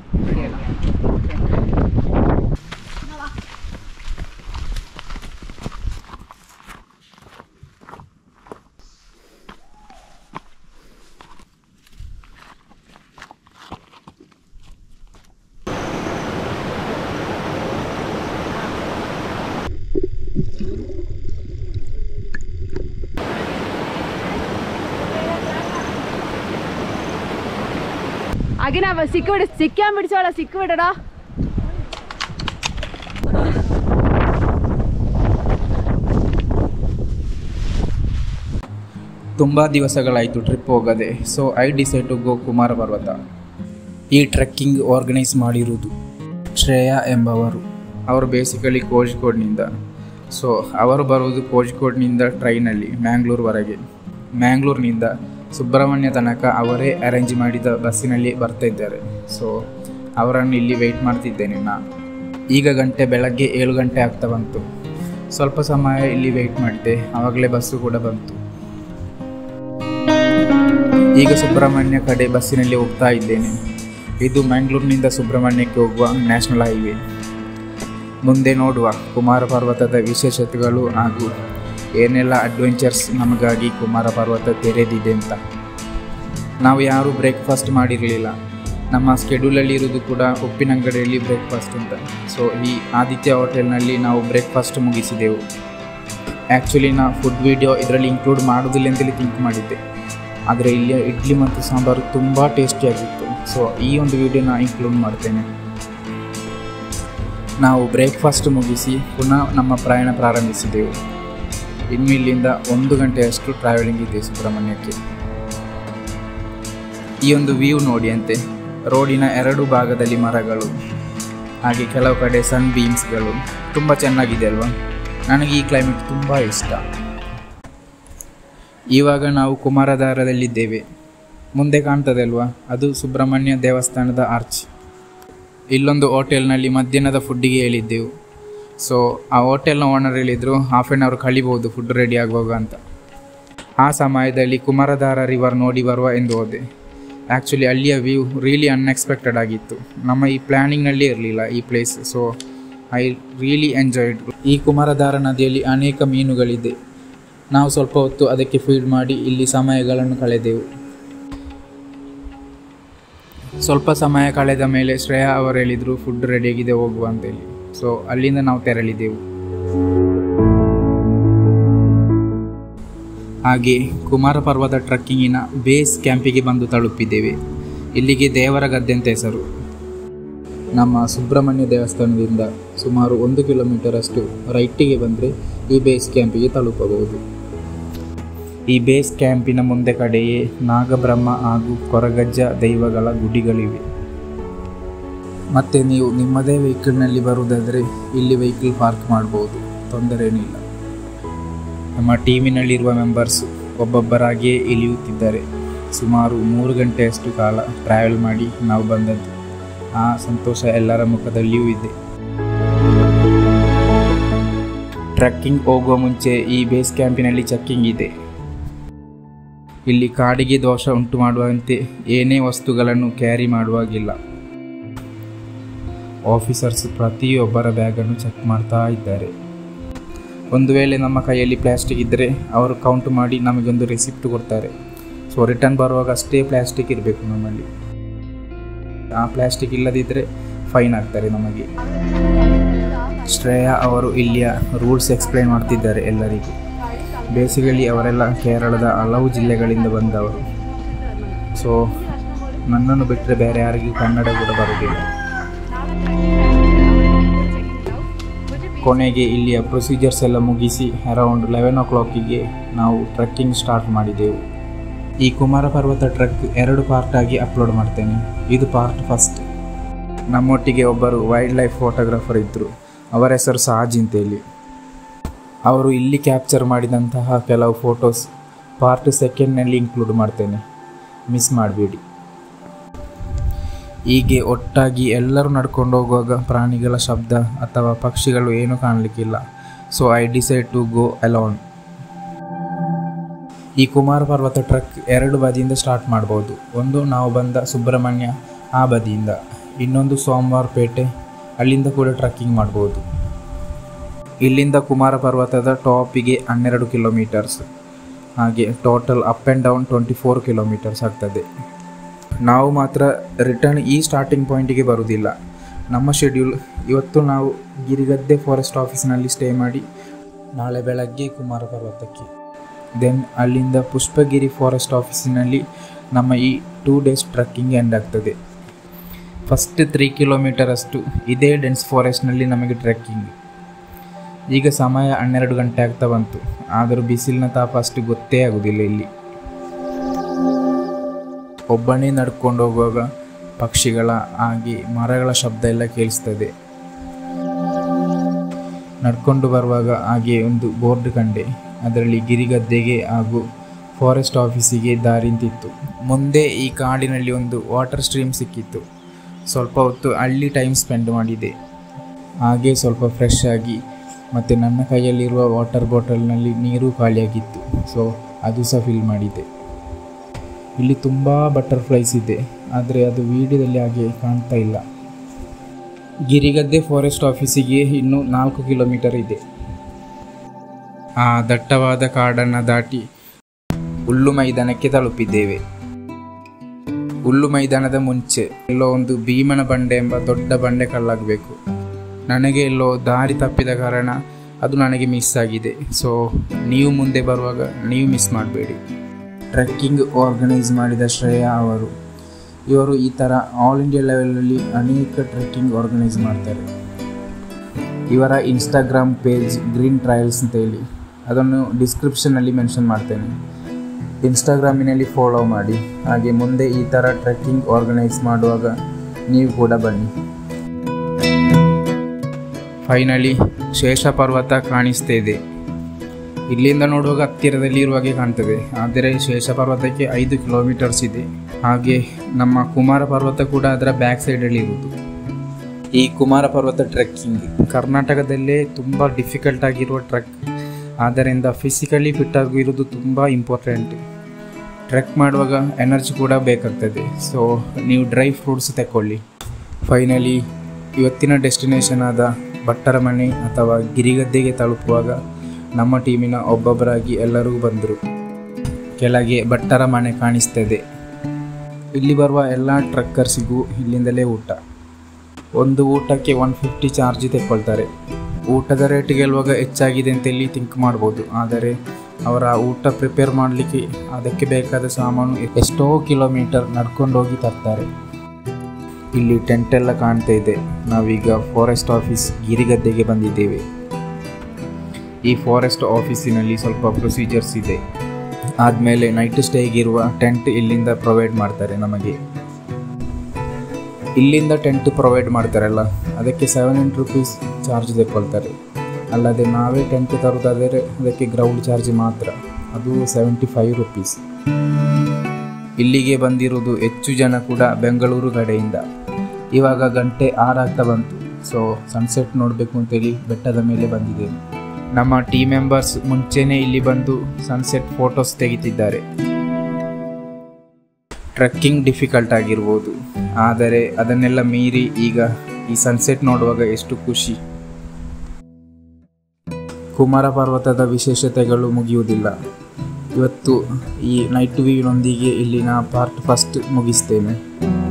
ಹಾಗೆ ನಾವು ಸಿಕ್ಕಿಬಿಡ ಸಿಕ್ಕ ಬಿಡಿಸೋಳ ಸಿಕ್ಕಿಬಿಡಡ ತುಂಬ ದಿವಸಗಳಾಯಿತು ಟ್ರಿಪ್ ಹೋಗದೆ so I decide to go Kumara Parvatha ಈ ಟ್ರೆಕ್ಕಿಂಗ್ ಆರ್ಗನೈಸ್ ಮಾಡಿರುವುದು ಶ್ರೇಯಾ ಎಂಬವರು ಅವರು ಬೇಸಿಕಲಿ ಕೋഴിಕೋಡ್ನಿಂದ ಸೊ ಅವರು ಬರುವುದು ಕೋഴിಕೋಡ್ನಿಂದ ಟ್ರೈನಲ್ಲಿ ಮ್ಯಾಂಗ್ಳೂರ್ವರೆಗೆ ಮ್ಯಾಂಗ್ಳೂರ್ನಿಂದ ಸುಬ್ರಹ್ಮಣ್ಯ ತನಕ ಅವರೇ ಅರೇಂಜ್ ಮಾಡಿದ ಬಸ್ಸಿನಲ್ಲಿ ಬರ್ತಾ ಇದ್ದಾರೆ ಸೊ ಅವರನ್ನು ಇಲ್ಲಿ ವೆಯ್ಟ್ ಮಾಡ್ತಿದ್ದೇನೆ ನಾನು ಈಗ ಗಂಟೆ ಬೆಳಗ್ಗೆ ಏಳು ಗಂಟೆ ಆಗ್ತಾ ಬಂತು ಸ್ವಲ್ಪ ಸಮಯ ಇಲ್ಲಿ ವೆಯ್ಟ್ ಮಾಡಿದೆ ಆವಾಗಲೇ ಬಸ್ಸು ಕೂಡ ಬಂತು ಈಗ ಸುಬ್ರಹ್ಮಣ್ಯ ಕಡೆ ಬಸ್ಸಿನಲ್ಲಿ ಹೋಗ್ತಾ ಇದ್ದೇನೆ ಇದು ಮ್ಯಾಂಗ್ಳೂರಿನಿಂದ ಸುಬ್ರಹ್ಮಣ್ಯಕ್ಕೆ ಹೋಗುವ ನ್ಯಾಷನಲ್ ಹೈವೇ ಮುಂದೆ ನೋಡುವ ಕುಮಾರ ಪರ್ವತದ ವಿಶೇಷತೆಗಳು ಹಾಗೂ ಏನೆಲ್ಲ ಅಡ್ವೆಂಚರ್ಸ್ ನಮಗಾಗಿ ಕುಮಾರ ಪರ್ವತ ತೆರೆದಿದೆ ಅಂತ ನಾವು ಯಾರೂ ಬ್ರೇಕ್ಫಾಸ್ಟ್ ಮಾಡಿರಲಿಲ್ಲ ನಮ್ಮ ಸ್ಕೆಡ್ಯೂಲಲ್ಲಿ ಇರೋದು ಕೂಡ ಉಪ್ಪಿನಂಗಡಿಯಲ್ಲಿ ಬ್ರೇಕ್ಫಾಸ್ಟ್ ಅಂತ ಸೊ ಈ ಆದಿತ್ಯ ಹೋಟೆಲ್ನಲ್ಲಿ ನಾವು ಬ್ರೇಕ್ಫಾಸ್ಟ್ ಮುಗಿಸಿದೆವು ಆ್ಯಕ್ಚುಲಿ ನಾ ಫುಡ್ ವಿಡಿಯೋ ಇದರಲ್ಲಿ ಇನ್ಕ್ಲೂಡ್ ಮಾಡೋದಿಲ್ಲ ಅಂತೇಳಿ ಥಿಂಕ್ ಮಾಡಿದ್ದೆ ಆದರೆ ಇಲ್ಲಿ ಇಡ್ಲಿ ಮತ್ತು ಸಾಂಬಾರು ತುಂಬ ಟೇಸ್ಟಿಯಾಗಿತ್ತು ಸೊ ಈ ಒಂದು ವಿಡಿಯೋನ ಇನ್ಕ್ಲೂಡ್ ಮಾಡ್ತೇನೆ ನಾವು ಬ್ರೇಕ್ಫಾಸ್ಟ್ ಮುಗಿಸಿ ಪುನಃ ನಮ್ಮ ಪ್ರಯಾಣ ಪ್ರಾರಂಭಿಸಿದೆವು ಇನ್ನು ಇಲ್ಲಿಂದ ಒಂದು ಗಂಟೆಯಷ್ಟು ಟ್ರಾವೆಲಿಂಗ್ ಇದೆ ಸುಬ್ರಹ್ಮಣ್ಯಕ್ಕೆ ಈ ಒಂದು ವ್ಯೂ ನೋಡಿ ಅಂತೆ ರೋಡಿನ ಎರಡು ಭಾಗದಲ್ಲಿ ಮರಗಳು ಹಾಗೆ ಕೆಲವು ಕಡೆ ಸನ್ ಬೀಮ್ಸ್ಗಳು ತುಂಬ ಚೆನ್ನಾಗಿದೆ ಅಲ್ವಾ ನನಗೆ ಈ ಕ್ಲೈಮೇಟ್ ತುಂಬ ಇಷ್ಟ ಇವಾಗ ನಾವು ಕುಮಾರಧಾರದಲ್ಲಿದ್ದೇವೆ ಮುಂದೆ ಕಾಣ್ತದೆ ಅಲ್ವಾ ಅದು ಸುಬ್ರಹ್ಮಣ್ಯ ದೇವಸ್ಥಾನದ ಆರ್ಚ್ ಇಲ್ಲೊಂದು ಹೋಟೆಲ್ನಲ್ಲಿ ಮಧ್ಯಾಹ್ನದ ಫುಡ್ಡಿಗೆ ಹೇಳಿದ್ದೆವು ಸೊ ಆ ಹೋಟೆಲ್ನ ಓನರ್ ಹೇಳಿದರು ಹಾಫ್ ಆ್ಯನ್ ಅವರ್ ಕಳಿಬೋದು ಫುಡ್ ರೆಡಿ ಆಗುವಾಗ ಅಂತ ಆ ಸಮಯದಲ್ಲಿ ಕುಮಾರಧಾರ ರಿವರ್ ನೋಡಿ ಬರುವ ಎಂದು ಹೋದೆ ಆ್ಯಕ್ಚುಲಿ ಅಲ್ಲಿಯ ವ್ಯೂ ರಿಯಲಿ ಅನ್ಎಕ್ಸ್ಪೆಕ್ಟೆಡ್ ಆಗಿತ್ತು ನಮ್ಮ ಈ ಪ್ಲ್ಯಾನಿಂಗ್ನಲ್ಲಿ ಇರಲಿಲ್ಲ ಈ place so I really enjoyed ಈ ಕುಮಾರಧಾರ ನದಿಯಲ್ಲಿ ಅನೇಕ ಮೀನುಗಳಿದೆ ನಾವು ಸ್ವಲ್ಪ ಹೊತ್ತು ಅದಕ್ಕೆ ಫೀಡ್ ಮಾಡಿ ಇಲ್ಲಿ ಸಮಯಗಳನ್ನು ಕಳೆದೆವು ಸ್ವಲ್ಪ ಸಮಯ ಕಳೆದ ಮೇಲೆ ಶ್ರೇಯಾ ಅವರು ಹೇಳಿದರು ಫುಡ್ ರೆಡಿಯಾಗಿದೆ ಹೋಗುವ ಅಂತೇಳಿ ಸೊ ಅಲ್ಲಿಂದ ನಾವು ತೆರಳಿದೆವು ಹಾಗೆ ಕುಮಾರ ಪರ್ವತ ಟ್ರಕ್ಕಿಂಗಿನ ಬೇಸ್ ಕ್ಯಾಂಪಿಗೆ ಬಂದು ತಲುಪಿದ್ದೇವೆ ಇಲ್ಲಿಗೆ ದೇವರ ಗದ್ದೆ ಅಂತ ಹೆಸರು ನಮ್ಮ ಸುಬ್ರಹ್ಮಣ್ಯ ದೇವಸ್ಥಾನದಿಂದ ಸುಮಾರು ಒಂದು ಕಿಲೋಮೀಟರ್ ಅಷ್ಟು ರೈಟಿಗೆ ಬಂದರೆ ಈ ಬೇಸ್ ಕ್ಯಾಂಪಿಗೆ ತಲುಪಬಹುದು ಈ ಬೇಸ್ ಕ್ಯಾಂಪಿನ ಮುಂದೆ ಕಡೆಯೇ ನಾಗಬ್ರಹ್ಮ ಹಾಗೂ ಕೊರಗಜ್ಜ ದೈವಗಳ ಗುಡಿಗಳಿವೆ ಮತ್ತು ನೀವು ನಿಮ್ಮದೇ ವೆಹಿಕಲ್ನಲ್ಲಿ ಬರುವುದಾದರೆ ಇಲ್ಲಿ ವೆಹಿಕಲ್ ಪಾರ್ಕ್ ಮಾಡ್ಬೋದು ತೊಂದರೆ ಏನಿಲ್ಲ ನಮ್ಮ ಟೀಮಿನಲ್ಲಿರುವ ಮೆಂಬರ್ಸ್ ಒಬ್ಬೊಬ್ಬರಾಗಿಯೇ ಇಳಿಯುತ್ತಿದ್ದಾರೆ ಸುಮಾರು ಮೂರು ಗಂಟೆಯಷ್ಟು ಕಾಲ ಟ್ರಾವೆಲ್ ಮಾಡಿ ನಾವು ಬಂದದ್ದು ಆ ಸಂತೋಷ ಎಲ್ಲರ ಮುಖದಲ್ಲಿಯೂ ಇದೆ ಟ್ರಕ್ಕಿಂಗ್ ಹೋಗುವ ಮುಂಚೆ ಈ ಬೇಸ್ ಕ್ಯಾಂಪಿನಲ್ಲಿ ಚೆಕ್ಕಿಂಗ್ ಇದೆ ಇಲ್ಲಿ ಕಾಡಿಗೆ ದೋಷ ಉಂಟು ಮಾಡುವಂತೆ ಏನೇ ವಸ್ತುಗಳನ್ನು ಕ್ಯಾರಿ ಮಾಡುವಾಗಿಲ್ಲ ಆಫೀಸರ್ಸ್ ಪ್ರತಿಯೊಬ್ಬರ ಬ್ಯಾಗನ್ನು ಚೆಕ್ ಮಾಡ್ತಾ ಇದ್ದಾರೆ ಒಂದು ವೇಳೆ ನಮ್ಮ ಕೈಯಲ್ಲಿ ಪ್ಲಾಸ್ಟಿಕ್ ಇದ್ದರೆ ಅವರು ಕೌಂಟ್ ಮಾಡಿ ನಮಗೊಂದು ರೆಸಿಪ್ಟ್ ಕೊಡ್ತಾರೆ ಸೊ ರಿಟರ್ನ್ ಬರುವಾಗ ಅಷ್ಟೇ ಪ್ಲಾಸ್ಟಿಕ್ ಇರಬೇಕು ನಮ್ಮಲ್ಲಿ ಆ ಪ್ಲಾಸ್ಟಿಕ್ ಇಲ್ಲದಿದ್ದರೆ ಫೈನ್ ಆಗ್ತಾರೆ ನಮಗೆ ಶ್ರೇಯಾ ಅವರು ಇಲ್ಲಿಯ ರೂಲ್ಸ್ ಎಕ್ಸ್ಪ್ಲೈನ್ ಮಾಡ್ತಿದ್ದಾರೆ ಎಲ್ಲರಿಗೂ ಬೇಸಿಕಲಿ ಅವರೆಲ್ಲ ಕೇರಳದ ಹಲವು ಜಿಲ್ಲೆಗಳಿಂದ ಬಂದವರು ಸೊ ನನ್ನನ್ನು ಬಿಟ್ಟರೆ ಬೇರೆ ಯಾರಿಗೂ ಕನ್ನಡ ಕೂಡ ಬರುವುದಿಲ್ಲ ಕೊನೆಗೆ ಇಲ್ಲಿಯ ಪ್ರೊಸೀಜರ್ಸ್ ಎಲ್ಲ ಮುಗಿಸಿ ಅರೌಂಡ್ ಲೆವೆನ್ ಓ ಕ್ಲಾಕಿಗೆ ನಾವು ಟ್ರೆಕ್ಕಿಂಗ್ ಸ್ಟಾರ್ಟ್ ಮಾಡಿದೆವು ಈ ಕುಮಾರ ಪರ್ವತ ಟ್ರೆಕ್ ಎರಡು ಪಾರ್ಟ್ ಆಗಿ ಅಪ್ಲೋಡ್ ಮಾಡ್ತೇನೆ ಇದು ಪಾರ್ಟ್ ಫಸ್ಟ್ ನಮ್ಮೊಟ್ಟಿಗೆ ಒಬ್ಬರು ವೈಲ್ಡ್ ಲೈಫ್ ಫೋಟೋಗ್ರಾಫರ್ ಇದ್ದರು ಅವರ ಹೆಸರು ಸಾಜ್ ಅಂತೇಳಿ ಅವರು ಇಲ್ಲಿ ಕ್ಯಾಪ್ಚರ್ ಮಾಡಿದಂತಹ ಕೆಲವು ಫೋಟೋಸ್ ಪಾರ್ಟ್ ಸೆಕೆಂಡ್ನಲ್ಲಿ ಇನ್ಕ್ಲೂಡ್ ಮಾಡ್ತೇನೆ ಮಿಸ್ ಮಾಡಬೇಡಿ ಹೀಗೆ ಒಟ್ಟಾಗಿ ಎಲ್ಲರೂ ನಡ್ಕೊಂಡು ಹೋಗುವಾಗ ಪ್ರಾಣಿಗಳ ಶಬ್ದ ಅಥವಾ ಪಕ್ಷಿಗಳು ಏನೂ ಕಾಣಲಿಕ್ಕಿಲ್ಲ so I decide to go alone ಈ ಕುಮಾರ ಪರ್ವತ ಟ್ರಕ್ ಎರಡು ಬದಿಯಿಂದ ಸ್ಟಾರ್ಟ್ ಮಾಡ್ಬೋದು ಒಂದು ನಾವು ಬಂದ ಸುಬ್ರಹ್ಮಣ್ಯ ಆ ಬದಿಯಿಂದ ಇನ್ನೊಂದು ಸೋಮವಾರ ಪೇಟೆ ಅಲ್ಲಿಂದ ಕೂಡ ಟ್ರಕ್ಕಿಂಗ್ ಮಾಡ್ಬೋದು ಇಲ್ಲಿಂದ ಕುಮಾರ ಪರ್ವತದ ಟಾಪಿಗೆ ಹನ್ನೆರಡು ಕಿಲೋಮೀಟರ್ಸ್ ಹಾಗೆ total up and down twenty four kilometres ಆಗ್ತದೆ ನಾವು ಮಾತ್ರ ರಿಟರ್ನ್ ಈ ಸ್ಟಾರ್ಟಿಂಗ್ ಪಾಯಿಂಟಿಗೆ ಬರುವುದಿಲ್ಲ ನಮ್ಮ ಶೆಡ್ಯೂಲ್ ಇವತ್ತು ನಾವು ಗಿರಿಗದ್ದೆ ಫಾರೆಸ್ಟ್ ಆಫೀಸ್ನಲ್ಲಿ ಸ್ಟೇ ಮಾಡಿ ನಾಳೆ ಬೆಳಗ್ಗೆ ಕುಮಾರ ಪರ್ವತಕ್ಕೆ ದೆನ್ ಅಲ್ಲಿಂದ ಪುಷ್ಪಗಿರಿ ಫಾರೆಸ್ಟ್ ಆಫೀಸಿನಲ್ಲಿ ನಮ್ಮ ಈ ಟೂ ಡೇಸ್ ಟ್ರಕ್ಕಿಂಗ್ ಎಂಡ್ ಆಗ್ತದೆ ಫಸ್ಟ್ ತ್ರೀ ಕಿಲೋಮೀಟರ್ ಅಷ್ಟು ಇದೇ ಡೆನ್ಸ್ ಫಾರೆಸ್ಟ್ನಲ್ಲಿ ನಮಗೆ ಟ್ರೆಕ್ಕಿಂಗ್ ಈಗ ಸಮಯ ಹನ್ನೆರಡು ಗಂಟೆ ಆಗ್ತಾ ಬಂತು ಆದರೂ ಬಿಸಿಲಿನ ತಾಪ ಅಷ್ಟು ಗೊತ್ತೇ ಆಗೋದಿಲ್ಲ ಇಲ್ಲಿ ಒಬ್ಬನೇ ನಡ್ಕೊಂಡು ಹೋಗುವಾಗ ಪಕ್ಷಿಗಳ ಹಾಗೆ ಮರಗಳ ಶಬ್ದ ಎಲ್ಲ ಕೇಳಿಸ್ತದೆ ನಡ್ಕೊಂಡು ಬರುವಾಗ ಹಾಗೆ ಒಂದು ಬೋರ್ಡ್ ಕಂಡೆ ಅದರಲ್ಲಿ ಗಿರಿಗದ್ದೆಗೆ ಹಾಗೂ ಫಾರೆಸ್ಟ್ ಆಫೀಸಿಗೆ ದಾರಿ ನಿಂತಿತ್ತು ಮುಂದೆ ಈ ಕಾಡಿನಲ್ಲಿ ಒಂದು ವಾಟರ್ ಸ್ಟ್ರೀಮ್ ಸಿಕ್ಕಿತ್ತು ಸ್ವಲ್ಪ ಹೊತ್ತು ಅಲ್ಲಿ ಟೈಮ್ ಸ್ಪೆಂಡ್ ಮಾಡಿದೆ ಹಾಗೆ ಸ್ವಲ್ಪ ಫ್ರೆಶ್ ಆಗಿ ಮತ್ತು ನನ್ನ ಕೈಯಲ್ಲಿರುವ ವಾಟರ್ ಬಾಟಲ್ನಲ್ಲಿ ನೀರು ಖಾಲಿಯಾಗಿತ್ತು ಸೊ ಅದು ಸಹ ಫಿಲ್ ಮಾಡಿದೆ ಇಲ್ಲಿ ತುಂಬ ಬಟರ್ಫ್ಲೈಸ್ ಇದೆ ಆದರೆ ಅದು ವೀಡಿಯೋದಲ್ಲಿ ಹಾಗೆ ಕಾಣ್ತಾ ಇಲ್ಲ ಗಿರಿಗದ್ದೆ ಫಾರೆಸ್ಟ್ ಆಫೀಸಿಗೆ ಇನ್ನೂ ನಾಲ್ಕು ಕಿಲೋಮೀಟರ್ ಇದೆ ಆ ದಟ್ಟವಾದ ಕಾಡನ್ನು ದಾಟಿ ಹುಲ್ಲು ಮೈದಾನಕ್ಕೆ ತಲುಪಿದ್ದೇವೆ ಹುಲ್ಲು ಮೈದಾನದ ಮುಂಚೆ ಎಲ್ಲೋ ಒಂದು ಭೀಮನ ಬಂಡೆ ಎಂಬ ದೊಡ್ಡ ಬಂಡೆ ಕಲ್ಲಾಗಬೇಕು ನನಗೆ ಎಲ್ಲೋ ದಾರಿ ತಪ್ಪಿದ ಕಾರಣ ಅದು ನನಗೆ ಮಿಸ್ ಆಗಿದೆ ಸೊ ನೀವು ಮುಂದೆ ಬರುವಾಗ ನೀವು ಮಿಸ್ ಮಾಡಬೇಡಿ ಟ್ರೆಕ್ಕಿಂಗ್ ಆರ್ಗನೈಸ್ ಮಾಡಿದ ಶ್ರೇಯಾ ಅವರು ಇವರು ಈ ಥರ ಆಲ್ ಇಂಡಿಯಾ ಲೆವೆಲಲ್ಲಿ ಅನೇಕ ಟ್ರೆಕ್ಕಿಂಗ್ ಆರ್ಗನೈಸ್ ಮಾಡ್ತಾರೆ ಇವರ ಇನ್ಸ್ಟಾಗ್ರಾಮ್ ಪೇಜ್ ಗ್ರೀನ್ ಟ್ರಯಲ್ಸ್ ಅಂತ ಹೇಳಿ ಅದನ್ನು ಡಿಸ್ಕ್ರಿಪ್ಷನಲ್ಲಿ ಮೆನ್ಷನ್ ಮಾಡ್ತೇನೆ ಇನ್ಸ್ಟಾಗ್ರಾಮಿನಲ್ಲಿ ಫಾಲೋ ಮಾಡಿ ಹಾಗೆ ಮುಂದೆ ಈ ಥರ ಟ್ರೆಕ್ಕಿಂಗ್ ಆರ್ಗನೈಸ್ ಮಾಡುವಾಗ ನೀವು ಕೂಡ ಬನ್ನಿ ಫೈನಲಿ ಶೇಷ ಪರ್ವತ ಕಾಣಿಸ್ತಾ ಇದೆ ಇಲ್ಲಿಂದ ನೋಡುವಾಗ ಹತ್ತಿರದಲ್ಲಿ ಇರುವ ಹಾಗೆ ಕಾಣ್ತದೆ ಆದರೆ ಶೇಷ ಪರ್ವತಕ್ಕೆ ಐದು ಕಿಲೋಮೀಟರ್ಸ್ ಇದೆ ಹಾಗೆ ನಮ್ಮ ಕುಮಾರ ಪರ್ವತ ಕೂಡ ಅದರ ಬ್ಯಾಕ್ ಸೈಡಲ್ಲಿ ಇರುವುದು ಈ ಕುಮಾರ ಪರ್ವತ ಟ್ರೆಕ್ಕಿಂಗ್ ಕರ್ನಾಟಕದಲ್ಲೇ ತುಂಬ ಡಿಫಿಕಲ್ಟ್ ಆಗಿರುವ ಟ್ರೆಕ್ ಆದ್ದರಿಂದ ಫಿಸಿಕಲಿ ಫಿಟ್ ಆಗಿರೋದು ತುಂಬ ಇಂಪಾರ್ಟೆಂಟ್ ಟ್ರೆಕ್ ಮಾಡುವಾಗ ಎನರ್ಜಿ ಕೂಡ ಬೇಕಾಗ್ತದೆ ಸೊ ನೀವು ಡ್ರೈ ಫ್ರೂಟ್ಸ್ ತಗೊಳ್ಳಿ ಫೈನಲಿ ಇವತ್ತಿನ ಡೆಸ್ಟಿನೇಷನ್ ಆದ ಭಟ್ಟರ ಮನೆ ಅಥವಾ ಗಿರಿಗದ್ದೆಗೆ ತಲುಪುವಾಗ ನಮ್ಮ ಟೀಮಿನ ಒಬ್ಬೊಬ್ಬರಾಗಿ ಎಲ್ಲರೂ ಬಂದರು ಕೆಳಗೆ ಭಟ್ಟರ ಮನೆ ಕಾಣಿಸ್ತದೆ ಇಲ್ಲಿ ಬರುವ ಎಲ್ಲ ಟ್ರಕ್ಕರ್ಸಿಗೂ ಇಲ್ಲಿಂದಲೇ ಊಟ ಒಂದು ಊಟಕ್ಕೆ ಒನ್ ಫಿಫ್ಟಿ ಚಾರ್ಜ್ ತೆಕ್ಕೊಳ್ತಾರೆ ಊಟದ ರೇಟ್ ಗೆಲ್ಲುವಾಗ ಹೆಚ್ಚಾಗಿದೆ ಅಂತ ಇಲ್ಲಿ ಥಿಂಕ್ ಮಾಡ್ಬೋದು ಆದರೆ ಅವರ ಊಟ ಪ್ರಿಪೇರ್ ಮಾಡಲಿಕ್ಕೆ ಅದಕ್ಕೆ ಬೇಕಾದ ಸಾಮಾನು ಎಷ್ಟೋ ಕಿಲೋಮೀಟರ್ ನಡ್ಕೊಂಡು ಹೋಗಿ ತರ್ತಾರೆ ಇಲ್ಲಿ ಟೆಂಟ್ ಎಲ್ಲ ಕಾಣ್ತಾ ಇದೆ ನಾವೀಗ ಫಾರೆಸ್ಟ್ ಆಫೀಸ್ ಗಿರಿಗದ್ದೆಗೆ ಬಂದಿದ್ದೇವೆ ಈ ಫಾರೆಸ್ಟ್ ಆಫೀಸಿನಲ್ಲಿ ಸ್ವಲ್ಪ ಪ್ರೊಸೀಜರ್ಸ್ ಇದೆ ಆದಮೇಲೆ ನೈಟ್ ಸ್ಟೇಗಿರುವ ಟೆಂಟ್ ಇಲ್ಲಿಂದ ಪ್ರೊವೈಡ್ ಮಾಡ್ತಾರೆ ನಮಗೆ ಇಲ್ಲಿಂದ ಟೆಂಟ್ ಪ್ರೊವೈಡ್ ಮಾಡ್ತಾರಲ್ಲ ಅದಕ್ಕೆ ಸೆವೆನ್ ಹಂಡ್ರೆಡ್ ರುಪೀಸ್ ಚಾರ್ಜ್ ತೆಕ್ಕೊಳ್ತಾರೆ ಅಲ್ಲದೆ ನಾವೇ ಟೆಂಟ್ ತರುವುದಾದರೆ ಅದಕ್ಕೆ ಗ್ರೌಂಡ್ ಚಾರ್ಜ್ ಮಾತ್ರ ಅದು ಸೆವೆಂಟಿ ಫೈವ್ ರುಪೀಸ್ ಇಲ್ಲಿಗೆ ಬಂದಿರುವುದು ಹೆಚ್ಚು ಜನ ಕೂಡ ಬೆಂಗಳೂರು ಕಡೆಯಿಂದ ಇವಾಗ ಗಂಟೆ ಆರಾಗ್ತಾ ಬಂತು ಸೊ ಸನ್ಸೆಟ್ ನೋಡಬೇಕು ಅಂತೇಳಿ ಬೆಟ್ಟದ ಮೇಲೆ ಬಂದಿದ್ದೇವೆ ನಮ್ಮ ಟೀಮ್ ಮೆಂಬರ್ಸ್ ಮುಂಚೆನೇ ಇಲ್ಲಿ ಬಂದು ಸನ್ಸೆಟ್ ಫೋಟೋಸ್ ತೆಗಿತಿದ್ದಾರೆ ಟ್ರೆಕ್ಕಿಂಗ್ ಡಿಫಿಕಲ್ಟ್ ಆಗಿರ್ಬೋದು ಆದರೆ ಅದನ್ನೆಲ್ಲ ಮೀರಿ ಈಗ ಈ ಸನ್ಸೆಟ್ ನೋಡುವಾಗ ಎಷ್ಟು ಖುಷಿ ಕುಮಾರ ಪರ್ವತದ ವಿಶೇಷತೆಗಳು ಮುಗಿಯುವುದಿಲ್ಲ ಇವತ್ತು ಈ ನೈಟ್ ವ್ಯೂನೊಂದಿಗೆ ಇಲ್ಲಿನ ಪಾರ್ಟ್ ಫಸ್ಟ್ ಮುಗಿಸ್ತೇನೆ